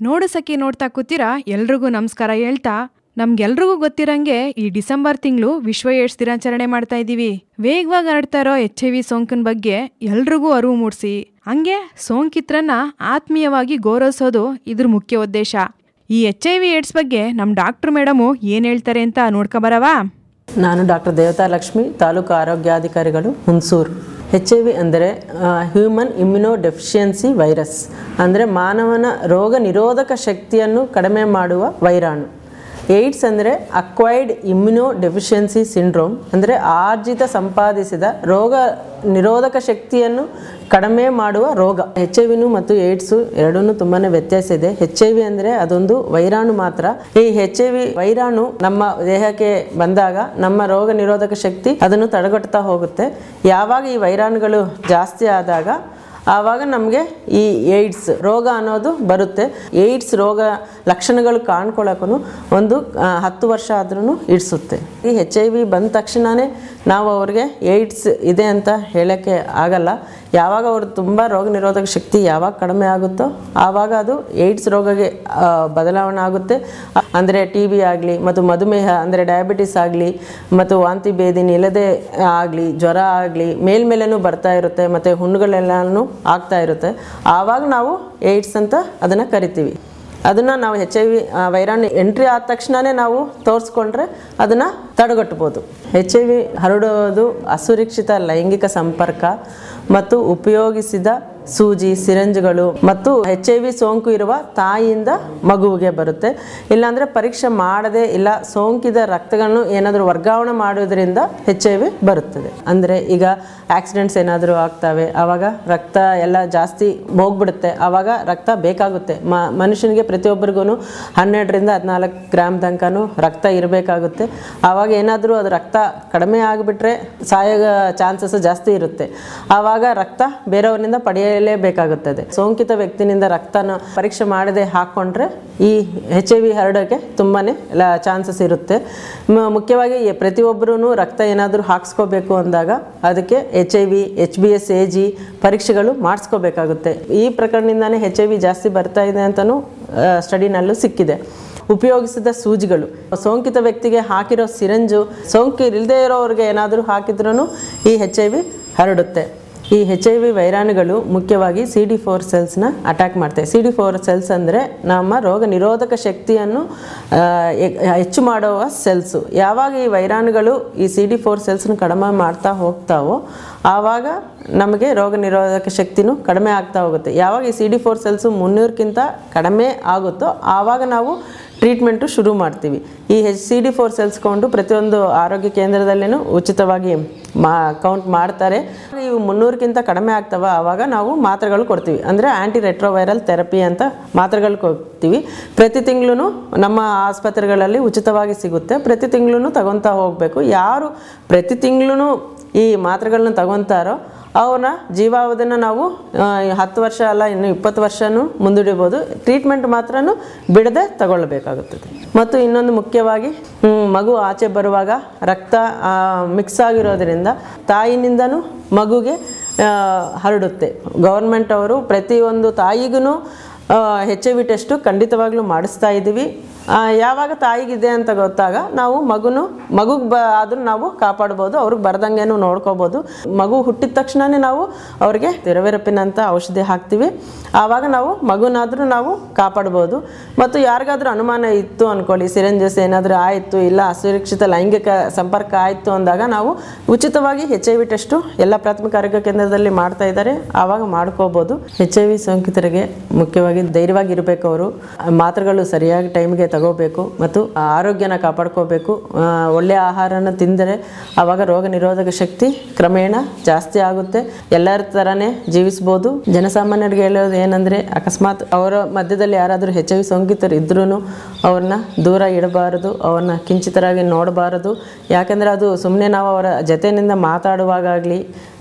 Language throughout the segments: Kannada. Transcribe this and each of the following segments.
ನೋಡು ಸಖಿ ನೋಡ್ತಾ ಕೂತೀರಾ ಎಲ್ರಿಗೂ ನಮಸ್ಕಾರ ಹೇಳ್ತಾ ನಮ್ಗೆಲ್ರಿಗೂ ಗೊತ್ತಿರಂಗೆ ಈ ಡಿಸೆಂಬರ್ ತಿಂಗಳು ವಿಶ್ವ ಏಡ್ಸ್ ದಿನಾಚರಣೆ ಮಾಡ್ತಾ ಇದ್ದೀವಿ ವೇಗವಾಗಿ ಹರಡ್ತಾ ಇರೋ ಎಚ್ ಐ ವಿ ಸೋಂಕಿನ ಬಗ್ಗೆ ಎಲ್ರಿಗೂ ಅರಿವು ಮೂಡಿಸಿ ಹಂಗೆ ಸೋಂಕಿತ್ರನ್ನ ಆತ್ಮೀಯವಾಗಿ ಗೌರವಿಸೋದು ಇದ್ರ ಮುಖ್ಯ ಉದ್ದೇಶ ಈ ಎಚ್ ಐ ವಿ ಏಡ್ಸ್ ಬಗ್ಗೆ ನಮ್ಮ ಡಾಕ್ಟರ್ ಮೇಡಮು ಏನು ಹೇಳ್ತಾರೆ ಅಂತ ನೋಡ್ಕೊಬರವಾ ನಾನು ಡಾಕ್ಟರ್ ದೇವತಾ ಲಕ್ಷ್ಮಿ ತಾಲೂಕು ಆರೋಗ್ಯಾಧಿಕಾರಿಗಳು ಹುಣಸೂರು ಎಚ್ ಐ ವಿ ಅಂದರೆ ಹ್ಯೂಮನ್ ಇಮ್ಯುನೋ ಡೆಫಿಷಿಯನ್ಸಿ ವೈರಸ್ ಅಂದರೆ ಮಾನವನ ರೋಗ ನಿರೋಧಕ ಶಕ್ತಿಯನ್ನು ಕಡಿಮೆ ಮಾಡುವ ವೈರಾಣು ಏಡ್ಸ್ ಅಂದರೆ ಅಕ್ವೈರ್ಡ್ ಇಮ್ಯುನೋ ಡೆಫಿಷಿಯನ್ಸಿ ಸಿಂಡ್ರೋಮ್ ಅಂದರೆ ಆರ್ಜಿತ ಸಂಪಾದಿಸಿದ ರೋಗ ನಿರೋಧಕ ಶಕ್ತಿಯನ್ನು ಕಡಿಮೆ ಮಾಡುವ ರೋಗ ಎಚ್ ಐ ವಿನು ಮತ್ತು ಏಡ್ಸು ಎರಡೂ ತುಂಬಾ ವ್ಯತ್ಯಾಸ ಇದೆ ಎಚ್ ಐ ವಿ ಅಂದರೆ ಅದೊಂದು ವೈರಾಣು ಮಾತ್ರ ಈ ಎಚ್ ಐ ವಿ ವೈರಾಣು ನಮ್ಮ ದೇಹಕ್ಕೆ ಬಂದಾಗ ನಮ್ಮ ರೋಗ ನಿರೋಧಕ ಶಕ್ತಿ ಅದನ್ನು ತಡೆಗಟ್ತಾ ಹೋಗುತ್ತೆ ಯಾವಾಗ ಈ ವೈರಾಣುಗಳು ಜಾಸ್ತಿ ಆದಾಗ ಆವಾಗ ನಮಗೆ ಈ ಏಡ್ಸ್ ರೋಗ ಅನ್ನೋದು ಬರುತ್ತೆ ಏಡ್ಸ್ ರೋಗ ಲಕ್ಷಣಗಳು ಕಾಣ್ಕೊಳ್ಳೋಕ್ಕೂ ಒಂದು ಆ, ಹತ್ತು ವರ್ಷ ಆದ್ರೂ ಇಡಿಸುತ್ತೆ ಈ ಎಚ್ ಐ ವಿ ಬಂದ ತಕ್ಷಣವೇ ನಾವು ಅವ್ರಿಗೆ ಏಡ್ಸ್ ಇದೆ ಅಂತ ಹೇಳೋಕ್ಕೆ ಆಗಲ್ಲ ಯಾವಾಗ ಅವ್ರು ತುಂಬ ರೋಗ ನಿರೋಧಕ ಶಕ್ತಿ ಯಾವಾಗ ಕಡಿಮೆ ಆಗುತ್ತೋ ಆವಾಗ ಅದು ಏಡ್ಸ್ ರೋಗಕ್ಕೆ ಆ, ಬದಲಾವಣೆ ಆಗುತ್ತೆ ಅಂದರೆ ಟಿ ಬಿ ಆಗಲಿ ಮತ್ತು ಮಧುಮೇಹ ಅಂದರೆ ಡಯಾಬಿಟಿಸ್ ಆಗಲಿ ಮತ್ತು ವಾಂತಿ ಭೇದಿ ನಿಲ್ಲದೆ ಆಗಲಿ ಜ್ವರ ಆಗಲಿ ಮೇಲ್ಮೇಲೆನೂ ಬರ್ತಾ ಇರುತ್ತೆ ಮತ್ತು ಹುಣ್ಣುಗಳೆಲ್ಲನೂ ಆಗ್ತಾ ಇರುತ್ತೆ ಆವಾಗ ನಾವು ಏಡ್ಸ್ ಅಂತ ಅದನ್ನು ಕರಿತೀವಿ ಅದನ್ನು ನಾವು ಎಚ್ ಐ ವಿ ವೈರಾಣು ಎಂಟ್ರಿ ಆದ ತಕ್ಷಣವೇ ನಾವು ತೋರಿಸ್ಕೊಂಡ್ರೆ ಅದನ್ನು ತಡೆಗಟ್ಬೋದು ಎಚ್ ಐ ವಿ ಹರಡೋದು ಅಸುರಕ್ಷಿತ ಲೈಂಗಿಕ ಸಂಪರ್ಕ ಮತ್ತು ಉಪಯೋಗಿಸಿದ ಸೂಜಿ ಸಿರಂಜ್ಗಳು ಮತ್ತು ಎಚ್ ಐ ವಿ ಸೋಂಕು ಇರುವ ತಾಯಿಯಿಂದ ಮಗುವಿಗೆ ಬರುತ್ತೆ ಇಲ್ಲಾಂದರೆ ಪರೀಕ್ಷೆ ಮಾಡದೆ ಇಲ್ಲ ಸೋಂಕಿದ ರಕ್ತಗಳನ್ನು ಏನಾದರೂ ವರ್ಗಾವಣೆ ಮಾಡೋದ್ರಿಂದ ಎಚ್ ಐ ವಿ ಬರುತ್ತದೆ ಅಂದರೆ ಈಗ ಆಕ್ಸಿಡೆಂಟ್ಸ್ ಏನಾದರೂ ಆಗ್ತವೆ ಆವಾಗ ರಕ್ತ ಎಲ್ಲ ಜಾಸ್ತಿ ಹೋಗ್ಬಿಡುತ್ತೆ ಆವಾಗ ರಕ್ತ ಬೇಕಾಗುತ್ತೆ ಮ ಮನುಷ್ಯನಿಗೆ ಪ್ರತಿಯೊಬ್ಬರಿಗೂ ಹನ್ನೆರಡರಿಂದ ಹದಿನಾಲ್ಕು ಗ್ರಾಮ್ ತನಕನೂ ರಕ್ತ ಇರಬೇಕಾಗುತ್ತೆ ಆವಾಗ ಏನಾದರೂ ಅದು ರಕ್ತ ಕಡಿಮೆ ಆಗಿಬಿಟ್ರೆ ಸಾಯೋ ಚಾನ್ಸಸ್ ಜಾಸ್ತಿ ಇರುತ್ತೆ ಆವಾಗ ರಕ್ತ ಬೇರೆಯವರಿಂದ ಪಡೆಯಲೇಬೇಕಾಗುತ್ತದೆ ಸೋಂಕಿತ ವ್ಯಕ್ತಿನಿಂದ ರಕ್ತನ ಪರೀಕ್ಷೆ ಮಾಡದೆ ಹಾಕ್ಕೊಂಡ್ರೆ ಈ ಎಚ್ ಐ ವಿ ಹರಡೋಕ್ಕೆ ತುಂಬಾ ಚಾನ್ಸಸ್ ಇರುತ್ತೆ ಮ- ಮುಖ್ಯವಾಗಿ ಎ- ಪ್ರತಿಯೊಬ್ಬರೂ ರಕ್ತ ಏನಾದರೂ ಹಾಕ್ಸ್ಕೋಬೇಕು ಅಂದಾಗ ಅದಕ್ಕೆ H I V H B S A G ಪರೀಕ್ಷೆಗಳು ಮಾಡಿಸ್ಕೋಬೇಕಾಗುತ್ತೆ ಈ ಪ್ರಕರಣದಿಂದಾನೇ ಎಚ್ ಐ ವಿ ಜಾಸ್ತಿ ಬರ್ತಾ ಇದೆ ಅಂತಲೂ ಸ್ಟಡಿನಲ್ಲೂ ಸಿಕ್ಕಿದೆ ಉಪಯೋಗಿಸಿದ ಸೂಜಿಗಳು ಸೋಂಕಿತ ವ್ಯಕ್ತಿಗೆ ಹಾಕಿರೋ ಸಿರಂಜು ಸೋಂಕು ಇಲ್ಲದೆ ಇರೋರಿಗೆ ಏನಾದರೂ ಹಾಕಿದ್ರೂ ಈ ಎಚ್ ಐ ವಿ ಹರಡುತ್ತೆ ಈ ಎಚ್ ಐ ವಿ ವೈರಾಣುಗಳು ಮುಖ್ಯವಾಗಿ ಸಿ ಡಿ ಫೋರ್ ಸೆಲ್ಸ್ನ ಅಟ್ಯಾಕ್ ಮಾಡ್ತವೆ ಸಿ ಡಿ ಫೋರ್ ಸೆಲ್ಸ್ ಅಂದರೆ ನಮ್ಮ ರೋಗ ನಿರೋಧಕ ಶಕ್ತಿಯನ್ನು ಆ, ಎ- ಹೆಚ್ಚು ಮಾಡುವ ಸೆಲ್ಸು ಯಾವಾಗ ಈ ವೈರಾಣುಗಳು ಈ ಸಿ ಡಿ ಫೋರ್ ಸೆಲ್ಸ್ನ ಕಡಿಮೆ ಮಾಡ್ತಾ ಹೋಗ್ತಾವೋ ಆವಾಗ ನಮಗೆ ರೋಗ ನಿರೋಧಕ ಶಕ್ತಿನೂ ಕಡಿಮೆ ಆಗ್ತಾ ಹೋಗುತ್ತೆ ಯಾವಾಗ ಈ ಸಿ ಡಿ ಫೋರ್ ಸೆಲ್ಸು ಮುನ್ನೂರಕ್ಕಿಂತ ಕಡಿಮೆ ಆಗುತ್ತೋ ಆವಾಗ ನಾವು ಟ್ರೀಟ್ಮೆಂಟು ಶುರು ಮಾಡ್ತೀವಿ ಈ H C D four cells count ಪ್ರತಿಯೊಂದು ಆರೋಗ್ಯ ಕೇಂದ್ರದಲ್ಲಿನೂ ಉಚಿತವಾಗಿ ಮಾ ಕೌಂಟ್ ಮಾಡ್ತಾರೆ ಇವು ಮುನ್ನೂರಕ್ಕಿಂತ ಕಡಿಮೆ ಆಗ್ತವ ಆವಾಗ ನಾವು ಮಾತ್ರೆಗಳು ಕೊಡ್ತೀವಿ ಅಂದರೆ ಆ್ಯಂಟಿ ರೆಟ್ರೋವೈರಲ್ ಥೆರಪಿ ಅಂತ ಮಾತ್ರೆಗಳು ಕೊಡ್ತೀವಿ ಪ್ರತಿ ತಿಂಗಳು ನಮ್ಮ ಆಸ್ಪತ್ರೆಗಳಲ್ಲಿ ಉಚಿತವಾಗಿ ಸಿಗುತ್ತೆ ಪ್ರತಿ ತಿಂಗಳು ತಗೊತಾ ಹೋಗಬೇಕು ಯಾರು ಪ್ರತಿ ತಿಂಗಳು ಈ ಮಾತ್ರೆಗಳನ್ನ ತಗೊತಾರೋ ಅವ್ರನ್ನ ಜೀವಾವಧಿನ ನಾವು ಆ, ಹತ್ತು ವರ್ಷ ಅಲ್ಲ ಇನ್ನು ಇಪ್ಪತ್ತು ವರ್ಷನೂ ಮುಂದೂಡಿಬೋದು ಟ್ರೀಟ್ಮೆಂಟ್ ಮಾತ್ರನೂ ಬಿಡದೆ ತಗೊಳ್ಬೇಕಾಗುತ್ತದೆ ಮತ್ತು ಇನ್ನೊಂದು ಮುಖ್ಯವಾಗಿ ಹ್ಮ್, ಮಗು ಆಚೆ ಬರುವಾಗ ರಕ್ತ ಮಿಕ್ಸ್ ಆಗಿರೋದ್ರಿಂದ ತಾಯಿನಿಂದನೂ ಮಗುಗೆ ಆ, ಹರಡುತ್ತೆ ಗೌರ್ಮೆಂಟ್ ಅವರು ಪ್ರತಿಯೊಂದು ತಾಯಿಗೂ ಹೆಚ್ ಐ ವಿ ಟೆಸ್ಟು ಖಂಡಿತವಾಗ್ಲೂ ಮಾಡಿಸ್ತಾ ಇದ್ದೀವಿ ಆ, ಯಾವಾಗ ತಾಯಿಗಿದೆ ಅಂತ ಗೊತ್ತಾಗ ನಾವು ಮಗುನು ಮಗುಗೆ ಬ ಆದ್ರೂ ನಾವು ಕಾಪಾಡ್ಬೋದು ಅವ್ರಿಗೆ ಬರ್ದಂಗೆನೂ ನೋಡ್ಕೋಬೋದು ಮಗು ಹುಟ್ಟಿದ ತಕ್ಷಣನೇ ನಾವು ಅವ್ರಿಗೆ ತಿರವೆರಪಿನಂಥ ಔಷಧಿ ಹಾಕ್ತೀವಿ ಆವಾಗ ನಾವು ಮಗುನಾದರೂ ನಾವು ಕಾಪಾಡ್ಬೋದು ಮತ್ತು ಯಾರಿಗಾದ್ರೂ ಅನುಮಾನ ಇತ್ತು ಅಂದ್ಕೊಳ್ಳಿ ಸಿರಂಜಸ್ ಏನಾದರೂ ಆಯಿತು ಇಲ್ಲ ಅಸುರಕ್ಷಿತ ಲೈಂಗಿಕ ಸಂಪರ್ಕ ಆಯಿತು ಅಂದಾಗ ನಾವು ಉಚಿತವಾಗಿ ಎಚ್ ಐ ವಿ ಟೆಸ್ಟು ಎಲ್ಲ ಪ್ರಾಥಮಿಕ ಆರೋಗ್ಯ ಕೇಂದ್ರದಲ್ಲಿ ಮಾಡ್ತಾ ಇದ್ದಾರೆ ಆವಾಗ ಮಾಡ್ಕೋಬೋದು ಎಚ್ ಐ ವಿ ಸೋಂಕಿತರಿಗೆ ಮುಖ್ಯವಾಗಿ ಧೈರ್ಯವಾಗಿ ಇರಬೇಕು ಅವರು ಮಾತ್ರೆಗಳು ಸರಿಯಾಗಿ ಟೈಮ್ಗೆ ತಗೋಬೇಕು ಮತ್ತು ಆರೋಗ್ಯನ ಕಾಪಾಡ್ಕೋಬೇಕು ಆ, ಒಳ್ಳೆಯ ಆಹಾರನ ತಿಂದರೆ ಆವಾಗ ರೋಗ ನಿರೋಧಕ ಶಕ್ತಿ ಕ್ರಮೇಣ ಜಾಸ್ತಿ ಆಗುತ್ತೆ ಎಲ್ಲರ ಥರನೇ ಜೀವಿಸ್ಬೋದು ಜನಸಾಮಾನ್ಯರಿಗೆ ಹೇಳೋದು ಏನಂದರೆ ಅಕಸ್ಮಾತ್ ಅವರ ಮಧ್ಯದಲ್ಲಿ ಯಾರಾದರೂ ಎಚ್ ಐ ವಿ ಸೋಂಕಿತರು ಇದ್ರೂ ಅವ್ರನ್ನ ದೂರ ಇಡಬಾರದು ಅವ್ರನ್ನ ಕಿಂಚಿತರಾಗಿ ನೋಡಬಾರದು ಯಾಕಂದರೆ ಅದು ಸುಮ್ಮನೆ ನಾವು ಅವರ ಜೊತೆಯಿಂದ ಮಾತಾಡುವಾಗಲಿ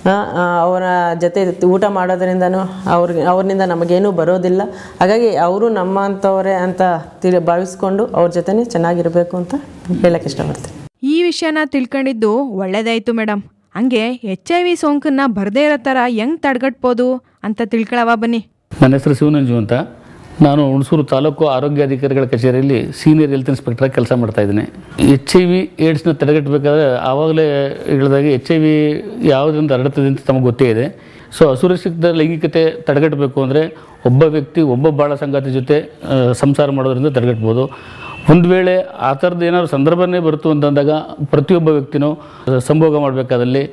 ಅವರ ಜೊತೆ ಊಟ ಮಾಡೋದ್ರಿಂದನೂ ಅವ್ರಿಗೆ ಅವ್ರನಿಂದ ನಮಗೇನೂ ಬರೋದಿಲ್ಲ ಹಾಗಾಗಿ ಅವರು ನಮ್ಮಂಥವರೇ ಅಂತ ತಿಳಿ ಭಾವಿಸ್ಕೊಂಡು ಅವ್ರ ಜೊತೆನೇ ಚೆನ್ನಾಗಿರಬೇಕು ಅಂತ ಹೇಳಕ್ಕೆ ಇಷ್ಟಪಡ್ತೀನಿ ಈ ವಿಷಯನ ತಿಳ್ಕೊಂಡಿದ್ದು ಒಳ್ಳೇದಾಯ್ತು ಮೇಡಮ್ ಹಂಗೆ ಎಚ್ ಐ ವಿ ಸೋಂಕನ್ನ ಬರದೇ ಇರೋ ಥರ ಹೆಂಗ್ ತಡೆಗಟ್ಬೋದು ಅಂತ ತಿಳ್ಕೊಳವ ಬನ್ನಿ ನನ್ನ ಹೆಸರು ಶಿವನಂಜು ಅಂತ ನಾನು ಹುಣಸೂರು ತಾಲೂಕು ಆರೋಗ್ಯಾಧಿಕಾರಿಗಳ ಕಚೇರಿಯಲ್ಲಿ ಸೀನಿಯರ್ ಹೆಲ್ತ್ ಇನ್ಸ್ಪೆಕ್ಟರ್ ಕೆಲಸ ಮಾಡ್ತಾ ಇದ್ದೀನಿ ಎಚ್ ಐ ವಿ ಏಡ್ಸ್ನ ತಡೆಗಟ್ಟಬೇಕಾದ್ರೆ ಆವಾಗಲೇ ಹೇಳಿದಾಗೆ ಎಚ್ ಐ ವಿ ಯಾವುದರಿಂದ ಹರಡುತ್ತದೆ ಅಂತ ತಮಗೆ ಗೊತ್ತೇ ಇದೆ ಸೊ ಅಸುರಕ್ಷಿತ ಲೈಂಗಿಕತೆ ತಡೆಗಟ್ಟಬೇಕು ಅಂದರೆ ಒಬ್ಬ ವ್ಯಕ್ತಿ ಒಬ್ಬ ಬಾಳ ಸಂಗಾತಿ ಜೊತೆ ಆ, ಸಂಸಾರ ಮಾಡೋದ್ರಿಂದ ತಡೆಗಟ್ಬೋದು ಒಂದು ವೇಳೆ ಆ ಥರದ್ದು ಏನಾದ್ರು ಸಂದರ್ಭನೇ ಬರ್ತು ಅಂತಂದಾಗ ಪ್ರತಿಯೊಬ್ಬ ವ್ಯಕ್ತಿನೂ ಆ, ಸಂಭೋಗ ಮಾಡಬೇಕಾದಲ್ಲಿ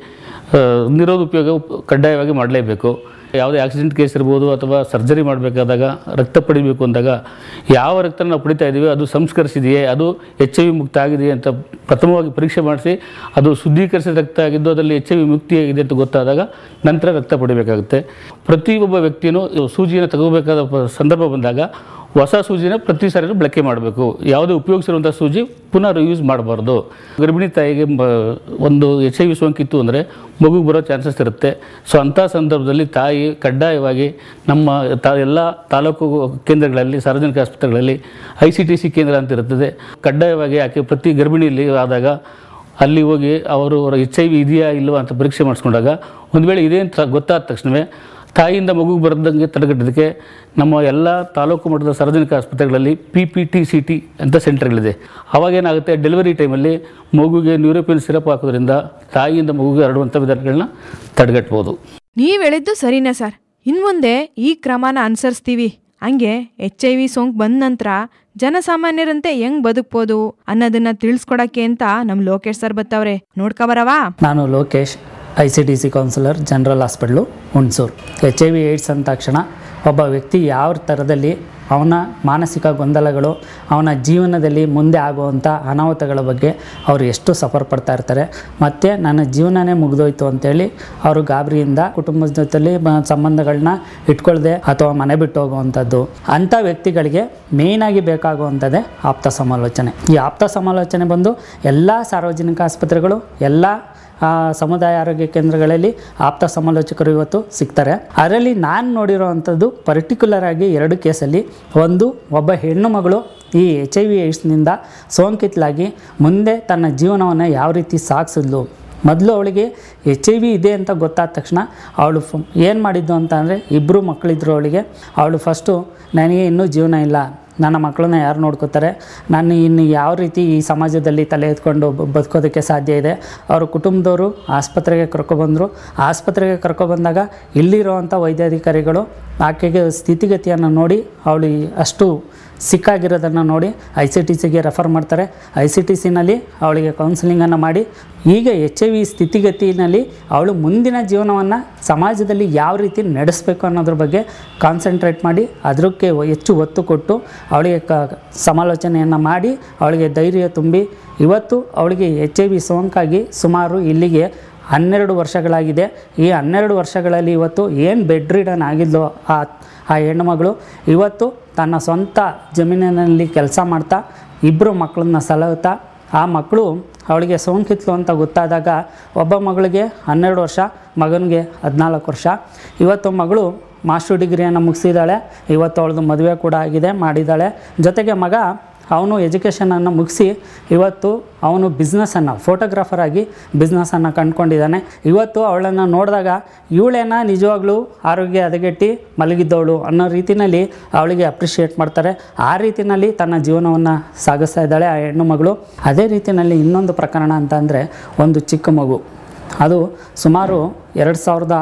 ನಿರೋಧ ಉಪಯೋಗ ಕಡ್ಡಾಯವಾಗಿ ಮಾಡಲೇಬೇಕು ಯಾವುದೇ ಆಕ್ಸಿಡೆಂಟ್ ಕೇಸ್ ಇರ್ಬೋದು ಅಥವಾ ಸರ್ಜರಿ ಮಾಡಬೇಕಾದಾಗ ರಕ್ತ ಪಡಿಬೇಕು ಅಂದಾಗ ಯಾವ ರಕ್ತ ನಾವು ಪಡಿತಾ ಇದ್ದೀವಿ ಅದು ಸಂಸ್ಕರಿಸಿದೆಯೇ ಅದು ಎಚ್ ಐ ವಿ ಮುಕ್ತ ಆಗಿದೆಯೇ ಅಂತ ಪ್ರಥಮವಾಗಿ ಪರೀಕ್ಷೆ ಮಾಡಿಸಿ ಅದು ಶುದ್ಧೀಕರಿಸಿದ ರಕ್ತ ಆಗಿದ್ದು ಅದರಲ್ಲಿ ಎಚ್ ಐ ವಿ ಮುಕ್ತಿಯಾಗಿದೆ ಅಂತ ಗೊತ್ತಾದಾಗ ನಂತರ ರಕ್ತ ಪಡಿಬೇಕಾಗುತ್ತೆ ಪ್ರತಿಯೊಬ್ಬ ವ್ಯಕ್ತಿಯೂ ಸೂಜಿಯನ್ನು ತಗೋಬೇಕಾದ ಪ- ಸಂದರ್ಭ ಬಂದಾಗ ಹೊಸ ಸೂಜಿನ ಪ್ರತಿ ಸಾರಿ ಬಳಕೆ ಮಾಡಬೇಕು ಯಾವುದೇ ಉಪಯೋಗಿಸಿರುವಂಥ ಸೂಜಿ ಪುನಃ ಯೂಸ್ ಮಾಡಬಾರ್ದು ಗರ್ಭಿಣಿ ತಾಯಿಗೆ ಮ- ಒಂದು ಎಚ್ ಐ ವಿ ಸೋಂಕಿತ್ತು ಅಂದರೆ ಮಗುಗೆ ಬರೋ ಚಾನ್ಸಸ್ ಇರುತ್ತೆ ಸೊ ಅಂಥ ಸಂದರ್ಭದಲ್ಲಿ ತಾಯಿ ಕಡ್ಡಾಯವಾಗಿ ನಮ್ಮ ತಾ ಎಲ್ಲ ತಾಲೂಕು ಕೇಂದ್ರಗಳಲ್ಲಿ ಸಾರ್ವಜನಿಕ ಆಸ್ಪತ್ರೆಗಳಲ್ಲಿ ಐ ಸಿ ಟಿ ಸಿ ಕೇಂದ್ರ ಅಂತ ಇರುತ್ತದೆ ಕಡ್ಡಾಯವಾಗಿ ಆಕೆ ಪ್ರತಿ ಗರ್ಭಿಣಿಯಲ್ಲಿ ಆದಾಗ ಅಲ್ಲಿ ಹೋಗಿ ಅವರು ಅವರ ಎಚ್ ಐ ವಿ ಇದೆಯಾ ಇಲ್ವಾ ಅಂತ ಪರೀಕ್ಷೆ ಮಾಡಿಸ್ಕೊಂಡಾಗ ಒಂದು ವೇಳೆ ಇದೆ ಅಂತ ಗೊತ್ತಾದ ತಕ್ಷಣವೇ ತಾಯಿಯಿಂದ ಮಗುಗೆ ಬರದಂಗೆ ತಡೆಗಟ್ಟೋದಕ್ಕೆ ನಮ್ಮ ಎಲ್ಲ ತಾಲೂಕು ಮಟ್ಟದ ಸಾರ್ವಜನಿಕ ಆಸ್ಪತ್ರೆಗಳಲ್ಲಿ P P T C T ಅಂತ ಸೆಂಟರ್ಗಳಿದೆ ಅವಾಗೇನಾಗುತ್ತೆ ಡೆಲಿವರಿ ಟೈಮಲ್ಲಿ ಮಗುಗೆ ನ್ಯೂರೋಪಿನ್ ಸಿರಪ್ ಹಾಕೋದ್ರಿಂದ ತಾಯಿಯಿಂದ ಮಗುಗೆ ಹರಡುವಂಥ ವಿಧಾನಗಳನ್ನ ತಡೆಗಟ್ಬೋದು ನೀವ್ ಹೇಳಿದ್ದು ಸರಿನೇ ಸರ್ ಇನ್ಮುಂದೆ ಈ ಕ್ರಮನ ಅನುಸರಿಸ್ತೀವಿ ಹಂಗೆ ಎಚ್ ಐ ವಿ ಸೋಂಕು ಬಂದ ನಂತರ ಜನಸಾಮಾನ್ಯರಂತೆ ಹೆಂಗ್ ಬದುಕ್ಬೋದು ಅನ್ನೋದನ್ನ ತಿಳಿಸ್ಕೊಡಕ್ಕೆ ಅಂತ ನಮ್ ಲೋಕೇಶ್ ಸರ್ ಬತ್ತವ್ರೆ ನೋಡ್ಕೊಬರವಾ ನಾನು Lokesh I C D C counsellor general hospital Hunsur H I V AIDS ಅಂದ ತಕ್ಷಣ ಒಬ್ಬ ವ್ಯಕ್ತಿ ಯಾವ ಥರದಲ್ಲಿ ಅವನ ಮಾನಸಿಕ ಗೊಂದಲಗಳು ಅವನ ಜೀವನದಲ್ಲಿ ಮುಂದೆ ಆಗುವಂಥ ಅನಾಹುತಗಳ ಬಗ್ಗೆ ಅವರು ಎಷ್ಟು ಸಫರ್ ಪಡ್ತಾ ಇರ್ತಾರೆ ಮತ್ತು ನನ್ನ ಜೀವನನೇ ಮುಗಿದೋಯ್ತು ಅಂತೇಳಿ ಅವರು ಗಾಬರಿಯಿಂದ ಕುಟುಂಬದ ಜೊತೆಲಿ ಬ- ಸಂಬಂಧಗಳನ್ನ ಇಟ್ಕೊಳ್ದೆ ಅಥವಾ ಮನೆ ಬಿಟ್ಟು ಹೋಗುವಂಥದ್ದು ಅಂಥ ವ್ಯಕ್ತಿಗಳಿಗೆ ಮೇಯ್ನಾಗಿ ಬೇಕಾಗುವಂಥದ್ದೇ ಆಪ್ತ ಸಮಾಲೋಚನೆ ಈ ಆಪ್ತ ಸಮಾಲೋಚನೆ ಬಂದು ಎಲ್ಲ ಸಾರ್ವಜನಿಕ ಆಸ್ಪತ್ರೆಗಳು ಎಲ್ಲ ಆ, ಸಮುದಾಯ ಆರೋಗ್ಯ ಕೇಂದ್ರಗಳಲ್ಲಿ ಆಪ್ತ ಸಮಾಲೋಚಕರು ಇವತ್ತು ಸಿಗ್ತಾರೆ ಅದರಲ್ಲಿ ನಾನು ನೋಡಿರೋ ಅಂಥದ್ದು ಪರ್ಟಿಕ್ಯುಲರ್ ಆಗಿ ಎರಡು ಕೇಸಲ್ಲಿ ಒಂದು ಒಬ್ಬ ಹೆಣ್ಣು ಮಗಳು ಈ ಎಚ್ ಐ ವಿ ಏಡ್ಸ್ನಿಂದ ಸೋಂಕಿತಲಾಗಿ ಮುಂದೆ ತನ್ನ ಜೀವನವನ್ನು ಯಾವ ರೀತಿ ಸಾಗಿಸಿದ್ಲು ಮೊದಲು ಅವಳಿಗೆ ಎಚ್ ಐ ವಿ ಇದೆ ಅಂತ ಗೊತ್ತಾದ ತಕ್ಷಣ ಅವಳು ಏನು ಮಾಡಿದ್ದು ಅಂತ ಅಂದರೆ ಇಬ್ಬರು ಮಕ್ಕಳಿದ್ರು ಅವಳಿಗೆ ಅವಳು ಫಸ್ಟು ನನಗೆ ಇನ್ನೂ ಜೀವನ ಇಲ್ಲ ನನ್ನ ಮಕ್ಕಳನ್ನ ಯಾರು ನೋಡ್ಕೋತಾರೆ ನಾನು ಇನ್ನು ಯಾವ ರೀತಿ ಈ ಸಮಾಜದಲ್ಲಿ ತಲೆ ಎತ್ಕೊಂಡು ಬ- ಬದುಕೋದಕ್ಕೆ ಸಾಧ್ಯ ಇದೆ ಅವ್ರ ಕುಟುಂಬದವರು ಆಸ್ಪತ್ರೆಗೆ ಕರ್ಕೊಬಂದರು ಆಸ್ಪತ್ರೆಗೆ ಕರ್ಕೊಬಂದಾಗ ಇಲ್ಲಿರುವಂಥ ವೈದ್ಯಾಧಿಕಾರಿಗಳು ಆಕೆಗೆ ಸ್ಥಿತಿಗತಿಯನ್ನು ನೋಡಿ ಅವಳು ಈ ಅಷ್ಟು ಸಿಕ್ಕಾಗಿರೋದನ್ನು ನೋಡಿ ಐ ಸಿ ಟಿ ಸಿಗೆ ರೆಫರ್ ಮಾಡ್ತಾರೆ ಐ ಸಿ ಟಿ ಸಿನಲ್ಲಿ ಅವಳಿಗೆ ಕೌನ್ಸಿಲಿಂಗನ್ನು ಮಾಡಿ ಈಗ ಎಚ್ ಐ ವಿ ಸ್ಥಿತಿಗತಿನಲ್ಲಿ ಅವಳು ಮುಂದಿನ ಜೀವನವನ್ನು ಸಮಾಜದಲ್ಲಿ ಯಾವ ರೀತಿ ನಡೆಸಬೇಕು ಅನ್ನೋದ್ರ ಬಗ್ಗೆ ಕಾನ್ಸಂಟ್ರೇಟ್ ಮಾಡಿ ಅದಕ್ಕೆ ಹೆಚ್ಚು ಒತ್ತು ಕೊಟ್ಟು ಅವಳಿಗೆ ಕ ಸಮಾಲೋಚನೆಯನ್ನು ಮಾಡಿ ಅವಳಿಗೆ ಧೈರ್ಯ ತುಂಬಿ ಇವತ್ತು ಅವಳಿಗೆ ಎಚ್ ಐ ವಿ ಸೋಂಕಾಗಿ ಸುಮಾರು ಇಲ್ಲಿಗೆ ಹನ್ನೆರಡು ವರ್ಷಗಳಾಗಿದೆ ಈ ಹನ್ನೆರಡು ವರ್ಷಗಳಲ್ಲಿ ಇವತ್ತು ಏನು ಬೆಡ್ ರಿಡನ್ ಆಗಿದ್ಲೋ ಆ ಆ ಹೆಣ್ಣುಮಗಳು ಇವತ್ತು ತನ್ನ ಸ್ವಂತ ಜಮೀನಿನಲ್ಲಿ ಕೆಲಸ ಮಾಡ್ತಾ ಇಬ್ಬರು ಮಕ್ಕಳನ್ನ ಸಲಹುತ್ತಾ ಆ ಮಕ್ಕಳು ಅವಳಿಗೆ ಸೋಂಕಿತ್ಲು ಅಂತ ಗೊತ್ತಾದಾಗ ಒಬ್ಬ ಮಗಳಿಗೆ ಹನ್ನೆರಡು ವರ್ಷ ಮಗನಿಗೆ ಹದಿನಾಲ್ಕು ವರ್ಷ ಇವತ್ತು ಮಗಳು ಮಾಸ್ಟರ್ ಡಿಗ್ರಿಯನ್ನು ಮುಗಿಸಿದ್ದಾಳೆ ಇವತ್ತು ಅವಳದು ಮದುವೆ ಕೂಡ ಆಗಿದೆ ಮಾಡಿದ್ದಾಳೆ ಜೊತೆಗೆ ಮಗ ಅವನು ಎಜುಕೇಷನನ್ನು ಮುಗಿಸಿ ಇವತ್ತು ಅವನು ಬಿಸ್ನೆಸ್ಸನ್ನು ಫೋಟೋಗ್ರಾಫರ್ ಆಗಿ ಬಿಸ್ನೆಸ್ಸನ್ನು ಕಂಡುಕೊಂಡಿದ್ದಾನೆ ಇವತ್ತು ಅವಳನ್ನು ನೋಡಿದಾಗ ಇವಳೇನ ನಿಜವಾಗ್ಲೂ ಆರೋಗ್ಯ ಹದಗೆಟ್ಟು ಮಲಗಿದ್ದವಳು ಅನ್ನೋ ರೀತಿಯಲ್ಲಿ ಅವಳಿಗೆ ಅಪ್ರಿಷಿಯೇಟ್ ಮಾಡ್ತಾರೆ ಆ ರೀತಿಯಲ್ಲಿ ತನ್ನ ಜೀವನವನ್ನು ಸಾಗಿಸ್ತಾ ಇದ್ದಾಳೆ ಆ ಹೆಣ್ಣು ಮಗಳು ಅದೇ ರೀತಿಯಲ್ಲಿ ಇನ್ನೊಂದು ಪ್ರಕರಣ ಅಂತ ಅಂದರೆ ಒಂದು ಚಿಕ್ಕ ಮಗು ಅದು ಸುಮಾರು ಎರಡು ಸಾವಿರದ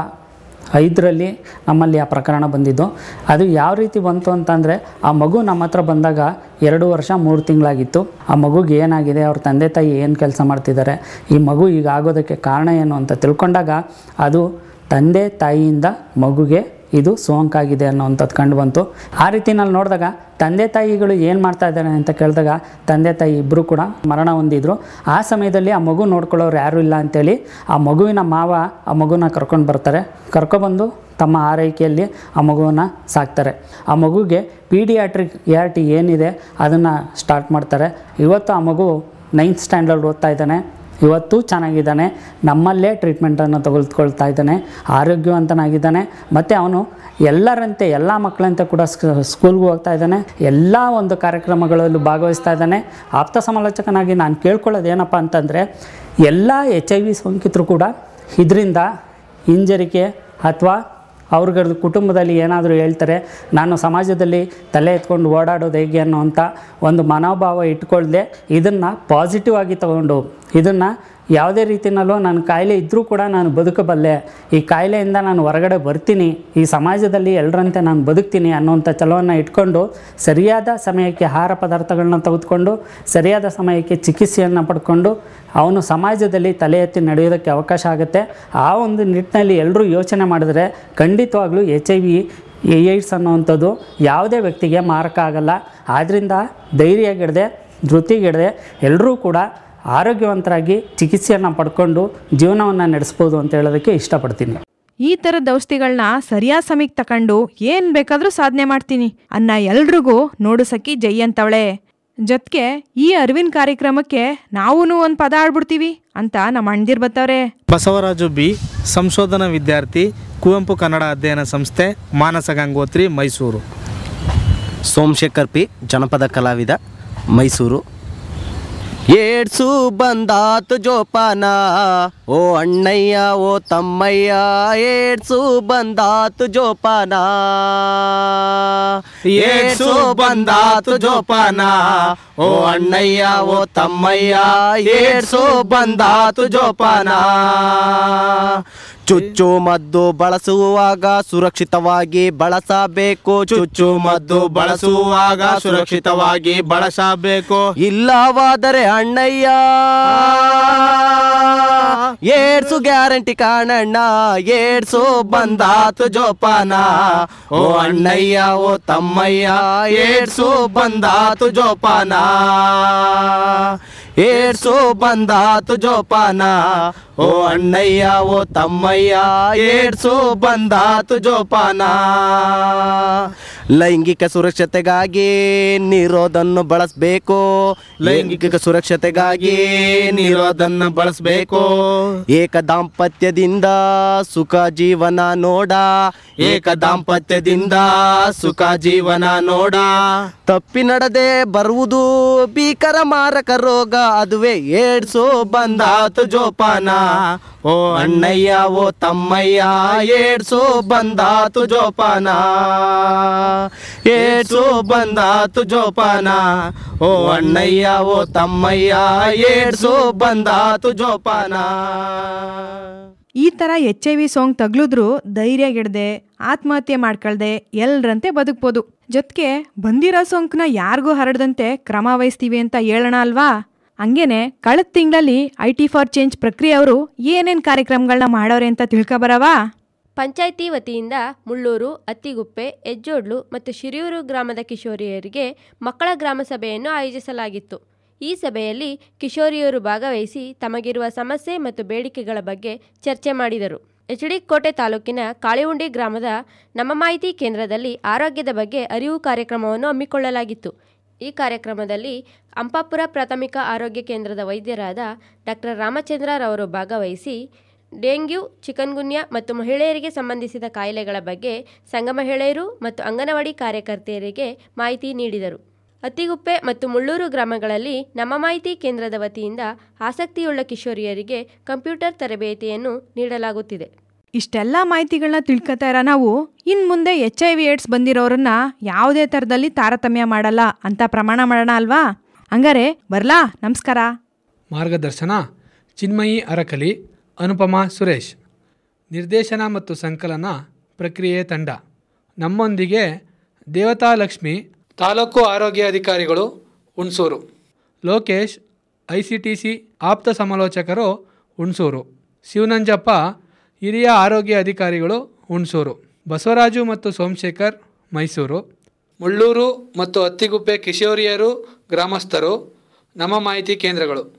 ಐದರಲ್ಲಿ ನಮ್ಮಲ್ಲಿ ಆ ಪ್ರಕರಣ ಬಂದಿದ್ದು ಅದು ಯಾವ ರೀತಿ ಬಂತು ಅಂತಂದರೆ ಆ ಮಗು ನಮ್ಮ ಹತ್ರ ಬಂದಾಗ ಎರಡು ವರ್ಷ ಮೂರು ತಿಂಗಳಾಗಿತ್ತು ಆ ಮಗುಗೆ ಏನಾಗಿದೆ ಅವ್ರ ತಂದೆ ತಾಯಿ ಏನು ಕೆಲಸ ಮಾಡ್ತಿದ್ದಾರೆ ಈ ಮಗು ಈಗ ಆಗೋದಕ್ಕೆ ಕಾರಣ ಏನು ಅಂತ ತಿಳ್ಕೊಂಡಾಗ ಅದು ತಂದೆ ತಾಯಿಯಿಂದ ಮಗುಗೆ ಇದು ಸೋಂಕಾಗಿದೆ ಅನ್ನೋವಂಥದ್ದು ಕಂಡು ಬಂತು ಆ ರೀತಿನಲ್ಲಿ ನೋಡಿದಾಗ ತಂದೆ ತಾಯಿಗಳು ಏನು ಮಾಡ್ತಾ ಇದ್ದಾರೆ ಅಂತ ಕೇಳಿದಾಗ ತಂದೆ ತಾಯಿ ಇಬ್ಬರು ಕೂಡ ಮರಣ ಹೊಂದಿದ್ರು ಆ ಸಮಯದಲ್ಲಿ ಆ ಮಗು ನೋಡ್ಕೊಳ್ಳೋರು ಯಾರೂ ಇಲ್ಲ ಅಂತೇಳಿ ಆ ಮಗುವಿನ ಮಾವ ಆ ಮಗುನ ಕರ್ಕೊಂಡು ಬರ್ತಾರೆ ಕರ್ಕೊಬಂದು ತಮ್ಮ ಆರೈಕೆಯಲ್ಲಿ ಆ ಮಗುವನ್ನು ಸಾಕ್ತಾರೆ ಆ ಮಗುಗೆ ಪೀಡಿಯಾಟ್ರಿಕ್ ಎ ಆರ್ ಟಿ ಏನಿದೆ ಅದನ್ನು ಸ್ಟಾರ್ಟ್ ಮಾಡ್ತಾರೆ ಇವತ್ತು ಆ ಮಗು ನೈನ್ತ್ ಸ್ಟ್ಯಾಂಡರ್ಡ್ ಓದ್ತಾ ಇದ್ದಾನೆ ಇವತ್ತು ಚೆನ್ನಾಗಿದ್ದಾನೆ ನಮ್ಮಲ್ಲೇ ಟ್ರೀಟ್ಮೆಂಟನ್ನು ತೆಗೆದುಕೊಳ್ತಾ ಇದ್ದಾನೆ ಆರೋಗ್ಯವಂತನಾಗಿದ್ದಾನೆ ಮತ್ತು ಅವನು ಎಲ್ಲರಂತೆ ಎಲ್ಲ ಮಕ್ಕಳಂತೆ ಕೂಡ ಸ್ಕೂಲ್ಗೆ ಹೋಗ್ತಾ ಇದ್ದಾನೆ ಎಲ್ಲ ಒಂದು ಕಾರ್ಯಕ್ರಮಗಳಲ್ಲೂ ಭಾಗವಹಿಸ್ತಾ ಇದ್ದಾನೆ ಆಪ್ತ ಸಮಾಲೋಚಕನಾಗಿ ನಾನು ಕೇಳ್ಕೊಳ್ಳೋದು ಏನಪ್ಪ ಅಂತಂದರೆ ಎಲ್ಲ ಎಚ್ ಐ ವಿ ಸೋಂಕಿತರು ಕೂಡ ಇದರಿಂದ ಹಿಂಜರಿಕೆ ಅಥವಾ ಅವ್ರಗಳ ಕುಟುಂಬದಲ್ಲಿ ಏನಾದರೂ ಹೇಳ್ತಾರೆ ನಾನು ಸಮಾಜದಲ್ಲಿ ತಲೆ ಎತ್ಕೊಂಡು ಓಡಾಡೋದು ಹೇಗೆ ಅನ್ನೋವಂಥ ಒಂದು ಮನೋಭಾವ ಇಟ್ಕೊಳ್ದೆ ಇದನ್ನು ಪಾಸಿಟಿವ್ ಆಗಿ ತಗೊಂಡು ಇದನ್ನು ಯಾವುದೇ ರೀತಿಯಲ್ಲೂ ನನ್ನ ಕಾಯಿಲೆ ಇದ್ದರೂ ಕೂಡ ನಾನು ಬದುಕಬಲ್ಲೆ ಈ ಕಾಯಿಲೆಯಿಂದ ನಾನು ಹೊರಗಡೆ ಬರ್ತೀನಿ ಈ ಸಮಾಜದಲ್ಲಿ ಎಲ್ಲರಂತೆ ನಾನು ಬದುಕ್ತೀನಿ ಅನ್ನೋಂಥ ಛಲವನ್ನು ಇಟ್ಕೊಂಡು ಸರಿಯಾದ ಸಮಯಕ್ಕೆ ಆಹಾರ ಪದಾರ್ಥಗಳನ್ನ ತೆಗೆದುಕೊಂಡು ಸರಿಯಾದ ಸಮಯಕ್ಕೆ ಚಿಕಿತ್ಸೆಯನ್ನು ಪಡ್ಕೊಂಡು ಅವನು ಸಮಾಜದಲ್ಲಿ ತಲೆ ಎತ್ತಿ ನಡೆಯೋದಕ್ಕೆ ಅವಕಾಶ ಆಗುತ್ತೆ ಆ ಒಂದು ನಿಟ್ಟಿನಲ್ಲಿ ಎಲ್ಲರೂ ಯೋಚನೆ ಮಾಡಿದ್ರೆ ಖಂಡಿತವಾಗ್ಲೂ ಎಚ್ ಐ ವಿ ಏಡ್ಸ್ ಅನ್ನುವಂಥದ್ದು ಯಾವುದೇ ವ್ಯಕ್ತಿಗೆ ಮಾರಕ ಆಗಲ್ಲ ಆದ್ದರಿಂದ ಧೈರ್ಯಗೆಡದೆ ಧೃತಿಗೆಡದೆ ಎಲ್ಲರೂ ಕೂಡ ಆರೋಗ್ಯವಂತರಾಗಿ ಚಿಕಿತ್ಸೆಯನ್ನು ಪಡ್ಕೊಂಡು ಜೀವನವನ್ನು ನಡೆಸ್ಬೋದು ಅಂತ ಹೇಳೋದಕ್ಕೆ ಇಷ್ಟಪಡ್ತೀನಿ ಈ ಥರದ ಔಷಧಿಗಳನ್ನ ಸರಿಯಾದ ಸಮಯಕ್ಕೆ ತಕೊಂಡು ಏನ್ ಬೇಕಾದ್ರೂ ಸಾಧನೆ ಮಾಡ್ತೀನಿ ಅನ್ನ ಎಲ್ರಿಗೂ ನೋಡು ಸಖಿ ಜೈ ಅಂತವಳೆ ಜೊತ್ಗೆ ಈ ಅರಿವಿನ ಕಾರ್ಯಕ್ರಮಕ್ಕೆ ನಾವೂ ಒಂದು ಪದ ಆಡ್ಬಿಡ್ತೀವಿ ಅಂತ ನಮ್ಮ ಅಣ್ದಿರ್ ಬತ್ತವ್ರೆ ಬಸವರಾಜು ಬಿ ಸಂಶೋಧನಾ ವಿದ್ಯಾರ್ಥಿ ಕುವೆಂಪು ಕನ್ನಡ ಅಧ್ಯಯನ ಸಂಸ್ಥೆ ಮಾನಸ ಗಂಗೋತ್ರಿ ಮೈಸೂರು ಸೋಮಶೇಖರ್ ಪಿ ಜನಪದ ಕಲಾವಿದ ಮೈಸೂರು ಏಡ್ಸು ಬಂದಾತು ಜೋಪಾನ ಓ ಅಣ್ಣಯ್ಯ ಓ ತಮ್ಮಯ್ಯ ಏಡ್ಸು ಬಂದಾತು ಜೋಪಾನ ಏಡ್ಸು ಬಂದಾತು ಜೋಪಾನ ಓ ಅಣ್ಣಯ್ಯ ಓ ತಮ್ಮಯ್ಯ ಏಡ್ಸು ಬಂದಾತು ಜೋಪಾನ ಚುಚ್ಚು ಮದ್ದು ಬಳಸುವಾಗ ಸುರಕ್ಷಿತವಾಗಿ ಬಳಸಬೇಕು ಚುಚ್ಚು ಮದ್ದು ಬಳಸುವಾಗ ಸುರಕ್ಷಿತವಾಗಿ ಬಳಸಬೇಕು ಇಲ್ಲವಾದರೆ ಅಣ್ಣಯ್ಯ ಏಡ್ಸು ಗ್ಯಾರಂಟಿ ಕಾಣಣ್ಣ ಏಡ್ಸು ಬಂದಾತು ಜೋಪಾನ ಓ ಅಣ್ಣಯ್ಯ ಓ ತಮ್ಮಯ್ಯ ಏಡ್ಸು ಬಂದಾತು ಜೋಪಾನ ಏಡ್ಸು ಬಂದಾತು ಜೋಪಾನ ಓ ಅಣ್ಣಯ್ಯ ಓ ತಮ್ಮಯ್ಯ ಏಡ್ಸು ಬಂದಾತು ಜೋಪಾನ ಲೈಂಗಿಕ ಸುರಕ್ಷತೆಗಾಗಿ ನೀರೋದನ್ನು ಬಳಸಬೇಕು ಲೈಂಗಿಕ ಸುರಕ್ಷತೆಗಾಗಿ ನೀರೋದನ್ನು ಬಳಸಬೇಕು ಏಕ ದಾಂಪತ್ಯದಿಂದ ಸುಖ ಜೀವನ ನೋಡ ಏಕ ದಾಂಪತ್ಯದಿಂದ ಸುಖ ಜೀವನ ನೋಡ ತಪ್ಪಿ ನಡೆದೆ ಬರುವುದು ಭೀಕರ ಮಾರಕ ರೋಗ ಅದುವೇ ಏಡ್ಸು ಬಂದಾತು ಜೋಪಾನ ಓ ಅಣ್ಣಯ್ಯ ಓ ತಮ್ಮಯ್ಯ ಏಡ್ಸು ಬಂದಾತು ಜೋಪಾನ ಏಡ್ಸು ಬಂದಾತು ಜೋಪಾನ ಓ ಅಣ್ಣಯ್ಯ ಓ ತಮ್ಮಯ್ಯ ಏಡ್ಸು ಬಂದಾತು ಜೋಪಾನ ಈ ಥರ ಎಚ್ ಐ ವಿ ಸೋಂಕು ತಗ್ಲಿದ್ರು ಧೈರ್ಯಗೆಡದೆ ಆತ್ಮಹತ್ಯೆ ಮಾಡ್ಕೊಳ್ದೆ ಎಲ್ರಂತೆ ಬದುಕ್ಬೋದು ಜೊತೆಗೆ ಬಂದಿರೋ ಸೋಂಕನ್ನ ಯಾರಿಗೂ ಹರಡದಂತೆ ಕ್ರಮ ವಹಿಸ್ತೀವಿ ಅಂತ ಹೇಳೋಣ ಅಲ್ವಾ ಹಂಗೇನೆ ಕಳೆದ ತಿಂಗಳಲ್ಲಿ ಐ ಟಿ ಫಾರ್ ಚೇಂಜ್ ಪ್ರಕ್ರಿಯೆ ಅವರು ಏನೇನು ಕಾರ್ಯಕ್ರಮಗಳನ್ನ ಮಾಡೋರೆ ಅಂತ ತಿಳ್ಕೊಬರವಾ ಪಂಚಾಯಿತಿ ವತಿಯಿಂದ ಮುಳ್ಳೂರು ಅತ್ತಿಗುಪ್ಪೆ ಹೆಜ್ಜೋಡ್ಲು ಮತ್ತು ಶಿರಿಯೂರು ಗ್ರಾಮದ ಕಿಶೋರಿಯರಿಗೆ ಮಕ್ಕಳ ಗ್ರಾಮ ಸಭೆಯನ್ನು ಆಯೋಜಿಸಲಾಗಿತ್ತು ಈ ಸಭೆಯಲ್ಲಿ ಕಿಶೋರಿಯರು ಭಾಗವಹಿಸಿ ತಮಗಿರುವ ಸಮಸ್ಯೆ ಮತ್ತು ಬೇಡಿಕೆಗಳ ಬಗ್ಗೆ ಚರ್ಚೆ ಮಾಡಿದರು ಎಚ್ ಡಿ ಕೋಟೆ ತಾಲೂಕಿನ ಕಾಳಿಹುಂಡಿ ಗ್ರಾಮದ ನಮ್ಮ ಮಾಹಿತಿ ಕೇಂದ್ರದಲ್ಲಿ ಆರೋಗ್ಯದ ಬಗ್ಗೆ ಅರಿವು ಕಾರ್ಯಕ್ರಮವನ್ನು ಹಮ್ಮಿಕೊಳ್ಳಲಾಗಿತ್ತು ಈ ಕಾರ್ಯಕ್ರಮದಲ್ಲಿ ಅಂಪಾಪುರ ಪ್ರಾಥಮಿಕ ಆರೋಗ್ಯ ಕೇಂದ್ರದ ವೈದ್ಯರಾದ ಡಾಕ್ಟರ್ ರಾಮಚಂದ್ರರವರು ಭಾಗವಹಿಸಿ ಡೆಂಗ್ಯೂ ಚಿಕನ್ಗುನ್ಯಾ ಮತ್ತು ಮಹಿಳೆಯರಿಗೆ ಸಂಬಂಧಿಸಿದ ಕಾಯಿಲೆಗಳ ಬಗ್ಗೆ ಸಂಘ ಮಹಿಳೆಯರು ಮತ್ತು ಅಂಗನವಾಡಿ ಕಾರ್ಯಕರ್ತೆಯರಿಗೆ ಮಾಹಿತಿ ನೀಡಿದರು ಅತ್ತಿಗುಪ್ಪೆ ಮತ್ತು ಮುಳ್ಳೂರು ಗ್ರಾಮಗಳಲ್ಲಿ ನಮ್ಮ ಮಾಹಿತಿ ಕೇಂದ್ರದ ವತಿಯಿಂದ ಆಸಕ್ತಿಯುಳ್ಳ ಕಿಶೋರಿಯರಿಗೆ ಕಂಪ್ಯೂಟರ್ ತರಬೇತಿಯನ್ನು ನೀಡಲಾಗುತ್ತಿದೆ ಇಷ್ಟೆಲ್ಲ ಮಾಹಿತಿಗಳನ್ನ ತಿಳ್ಕೊತಾ ಇರೋ ನಾವು ಇನ್ನು ಮುಂದೆ ಎಚ್ ಐ ವಿ ಏಡ್ಸ್ ಬಂದಿರೋರನ್ನ ಯಾವುದೇ ಥರದಲ್ಲಿ ತಾರತಮ್ಯ ಮಾಡಲ್ಲ ಅಂತ ಪ್ರಮಾಣ ಮಾಡೋಣ ಅಲ್ವಾ ಹಂಗಾರೆ ಬರ್ಲಾ ನಮಸ್ಕಾರ ಮಾರ್ಗದರ್ಶನ ಚಿನ್ಮಯಿ ಅರಕಲಿ ಅನುಪಮಾ ಸುರೇಶ್ ನಿರ್ದೇಶನ ಮತ್ತು ಸಂಕಲನ ಪ್ರಕ್ರಿಯೆ ತಂಡ ನಮ್ಮೊಂದಿಗೆ ದೇವತಾ ಲಕ್ಷ್ಮಿ ತಾಲೂಕು ಆರೋಗ್ಯ ಅಧಿಕಾರಿಗಳು Hunsur Lokesh I C T C ಆಪ್ತ ಸಮಾಲೋಚಕರು ಹುಣಸೂರು ಶಿವನಂಜಪ್ಪ ಹಿರಿಯ ಆರೋಗ್ಯ ಅಧಿಕಾರಿಗಳು ಹುಣಸೂರು ಬಸವರಾಜು ಮತ್ತು ಸೋಮಶೇಖರ್ ಮೈಸೂರು ಮುಳ್ಳೂರು ಮತ್ತು ಅತ್ತಿಗುಪ್ಪೆ ಕಿಶೋರಿಯರು ಗ್ರಾಮಸ್ಥರು ನಮ್ಮ ಮಾಹಿತಿ ಕೇಂದ್ರಗಳು